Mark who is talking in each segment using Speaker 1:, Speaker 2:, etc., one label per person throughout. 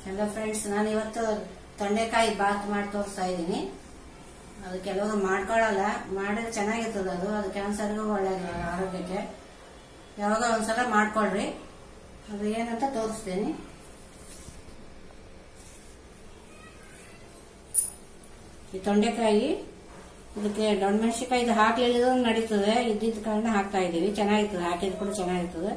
Speaker 1: hello friends ನಾನು ಇವತ್ತು ತೊಂಡೆಕಾಯಿ ಬಾತ್ ಮಾಡಿ ತೋರಿಸ್ತಾ ಇದ್ದೀನಿ ಅದು ಕೆಲವರು ಮಾಡ್ಕೊಳ್ಳಲ್ಲ ಮಾಡಿದ್ರೆ ಚೆನ್ನಾಗಿರ್ತದೆ ಅದು ಅದು ಕ್ಯಾನ್ಸರ್ಗೂ ಒಳ್ಳೇದು ಆರೋಗ್ಯಕ್ಕೆ ಯಾವಾಗ ಒಂದ್ಸಲ ಮಾಡ್ಕೊಳ್ರಿ ಅದು ಏನಂತ ತೋರಿಸ್ತೀನಿ ಈ ತೊಂಡೆಕಾಯಿ ಇದಕ್ಕೆ ದೊಣ್ಣಮೆಣಸಿಕಾಯಿ ಇದು ಹಾಕ್ಲಿಲ್ಲ ನಡೀತದೆ ಇದ್ದಿದ್ದ ಕಾರಣ ಹಾಕ್ತಾ ಇದ್ದೀವಿ ಚೆನ್ನಾಗಿರ್ತದೆ ಹಾಕಿದ್ ಕೂಡ ಚೆನ್ನಾಗಿರ್ತದೆ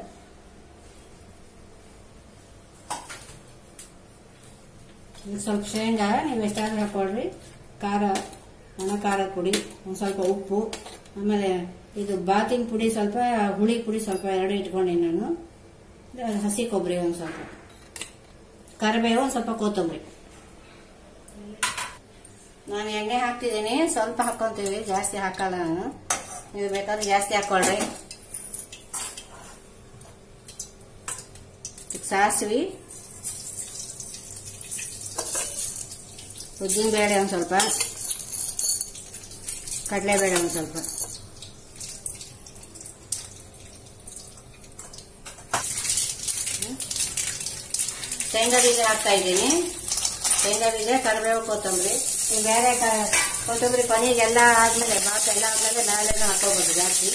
Speaker 1: ಈಗ ಸ್ವಲ್ಪ ಶೇಂಗಾ ನೀವು ಎಷ್ಟಾದ್ರೂ ಹಾಕೊಳ್ರಿ ಖಾರ ಒಣ ಖಾರದ ಪುಡಿ ಒಂದು ಸ್ವಲ್ಪ ಉಪ್ಪು ಆಮೇಲೆ ಇದು ಬಾತಿನ ಪುಡಿ ಸ್ವಲ್ಪ ಹುಳಿ ಪುಡಿ ಸ್ವಲ್ಪ ಎರಡು ಇಟ್ಕೊಂಡಿನಿ ನಾನು ಇದು ಹಸಿ ಕೊಬ್ಬರಿ ಒಂದು ಸ್ವಲ್ಪ ಕರಿಬೇವು ಒಂದು ಸ್ವಲ್ಪ ಕೊತ್ತಂಬರಿ ನಾನು ಎಣ್ಣೆ ಹಾಕ್ತಿದ್ದೀನಿ ಸ್ವಲ್ಪ ಹಾಕೊಂತೀವಿ ಜಾಸ್ತಿ ಹಾಕಲ್ಲ ನಾನು ನೀವು ಬೇಕಾದ್ರೆ ಜಾಸ್ತಿ ಹಾಕೊಳ್ರಿ ಈಗ ಸಾಸಿವೆ ಉದ್ದಿನಬೇಳೆ ಒಂದು ಸ್ವಲ್ಪ ಕಡಲೆಬೇಳೆ ಒಂದು ಸ್ವಲ್ಪ ಶೇಂಗಾ ಬೀಜ ಹಾಕ್ತಾ ಇದ್ದೀನಿ ಶೇಂಗಾ ಬೀಜ ಕರಿಬೇವು ಕೊತ್ತಂಬರಿ ಈ ಬೇರೆ ಕ- ಕೊತ್ತಂಬರಿ ಕೊನೆಗೆಲ್ಲ ಆದ್ಮೇಲೆ ಬಾತ್ ಎಲ್ಲ ಆದ್ಮೇಲೆ ಮೇಲೆಲ್ಲ ಹಾಕೋಬಹುದು ಜಾಸ್ತಿ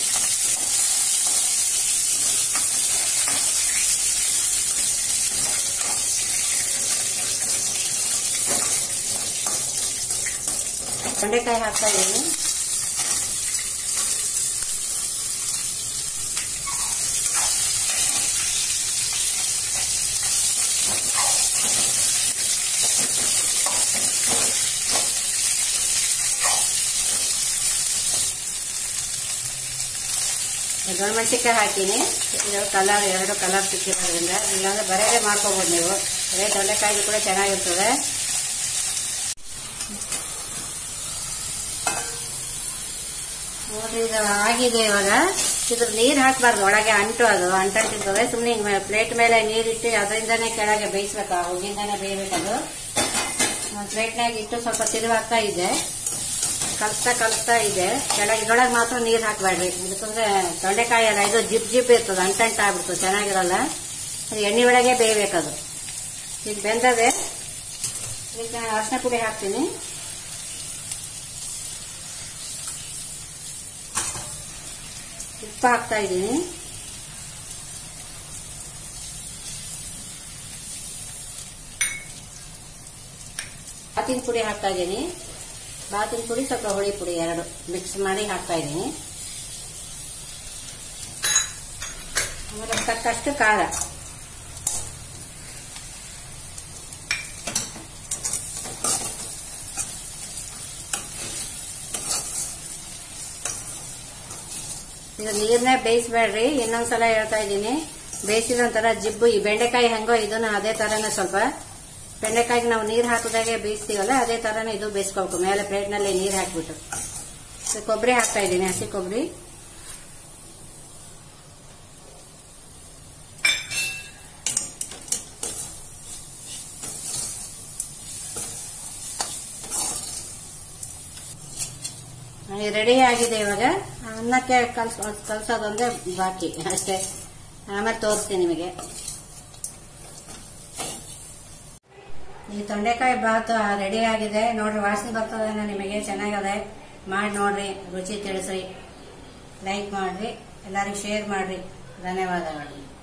Speaker 1: ತೊಂಡೆಕಾಯಿ ಹಾಕ್ತಾ ಇದ್ದೀನಿ ಮೆಣಸಿನ್ಕಾಯಿ ಹಾಕಿನಿ ಇದು ಕಲರ್ ಎರಡು ಕಲರ್ ಸಿಕ್ಕಿರೋದ್ರಿಂದ ಇಲ್ಲಾಂದ್ರೆ ಬರೇದೇ ಮಾಡ್ಕೋಬಹುದು ನೀವು ಬರೀ ತೊಂಡೆಕಾಯಿ ಕೂಡ ಚೆನ್ನಾಗಿರ್ತದೆ ನೋಡ್ರಿ ಇದು ಆಗಿದೆ ಇವಾಗ ಇದ್ರ ನೀರ್ ಹಾಕ್ಬಾರ್ದು ಒಳಗೆ ಅಂಟು ಅದು ಅಂಟಿರ್ತದೆ ಸುಮ್ಮನೆ ಪ್ಲೇಟ್ ಮೇಲೆ ನೀರಿಟ್ಟು ಅದರಿಂದನೇ ಕೆಳಗೆ ಬೇಯಿಸ್ಬೇಕು ಆ ಹುಗ್ಗಿಂದಾನೆ ಬೇಯಬೇಕದು ಪ್ಲೇಟ್ನಾಗ ಇಟ್ಟು ಸ್ವಲ್ಪ ತಿರುವಾಗ್ತಾ ಇದೆ ಕಲಿಸ್ತಾ ಕಲಿಸ್ತಾ ಇದೆ ಕೆಳಗೆ ಇದ್ರೊಳಗೆ ಮಾತ್ರ ನೀರ್ ಹಾಕ್ಬೇಡ್ರಿ ಇದಕ್ಕಂದ್ರೆ ತೊಂಡೆಕಾಯಿ ಅಲ್ಲ ಇದು ಜಿಪ್ ಜಿಪ್ ಇರ್ತದೆ ಅಂಟಂಟ ಆಗ್ಬಿಡ್ತದೆ ಚೆನ್ನಾಗಿರಲ್ಲ ಅದು ಎಣ್ಣೆ ಒಳಗೆ ಬೇಯಬೇಕದು ಈಗ ಬೆಂದದೆ ಈಗ ಅರ್ಶಿನ ಪುಡಿ ಹಾಕ್ತೀನಿ ಉಪ್ಪು ಹಾಕ್ತಾ ಇದ್ದೀನಿ ಬಾತಿನ ಪುಡಿ ಹಾಕ್ತಾ ಇದ್ದೀನಿ ಬಾತಿನ ಪುಡಿ ಸ್ವಲ್ಪ ಹುಳಿ ಪುಡಿ ಎರಡು ಮಿಕ್ಸ್ ಮಾಡಿ ಹಾಕ್ತಾ ಇದ್ದೀನಿ ಆಮೇಲೆ ತಕ್ಕಷ್ಟು ಖಾರ ಇದು ನೀರ್ನ ಬೇಯಿಸ್ಬೇಡ್ರಿ ಇನ್ನೊಂದ್ಸಲ ಹೇಳ್ತಾ ಇದ್ದೀನಿ ಬೇಯಿಸಿದ ಒಂಥರ ಜಿಬ್ಬು ಈ ಬೆಂಡೆಕಾಯಿ ಹೆಂಗೋ ಇದನ್ನ ಅದೇ ತರನೇ ಸ್ವಲ್ಪ ಬೆಂಡೆಕಾಯಿಗೆ ನಾವು ನೀರ್ ಹಾಕಿದಾಗೆ ಬೇಯಿಸ್ತೀವಲ್ಲ ಅದೇ ತರನೇ ಇದು ಬೇಯಿಸ್ಕೋಬೇಕು ಮೇಲೆ ಪ್ಲೇಟ್ನಲ್ಲಿ ನೀರ್ ಹಾಕ್ಬಿಟ್ಟು ಇದು ಕೊಬ್ಬರಿ ಹಾಕ್ತಾ ಇದ್ದೀನಿ ಹಸಿ ಕೊಬ್ಬರಿ ರೆಡಿ ಆಗಿದೆ ಇವಾಗ ಅನ್ನಕ್ಕೆ ಕಲ್ಸ್ ಕಲ್ಸೋದೊಂದೇ ಬಾಕಿ ಅಷ್ಟೇ ಆಮೇಲೆ ತೋರಿಸ್ತೀನಿ ನಿಮಗೆ ಈ ತೊಂಡೆಕಾಯಿ ಬಾತ್ ರೆಡಿ ಆಗಿದೆ ನೋಡ್ರಿ ವಾಸನೆ ಬರ್ತದೆ ನಿಮಗೆ ಚೆನ್ನಾಗದೆ ಮಾಡಿ ನೋಡ್ರಿ ರುಚಿ ತಿಳಿಸ್ರಿ ಲೈಕ್ ಮಾಡ್ರಿ ಎಲ್ಲರಿಗೂ ಶೇರ್ ಮಾಡ್ರಿ ಧನ್ಯವಾದಗಳು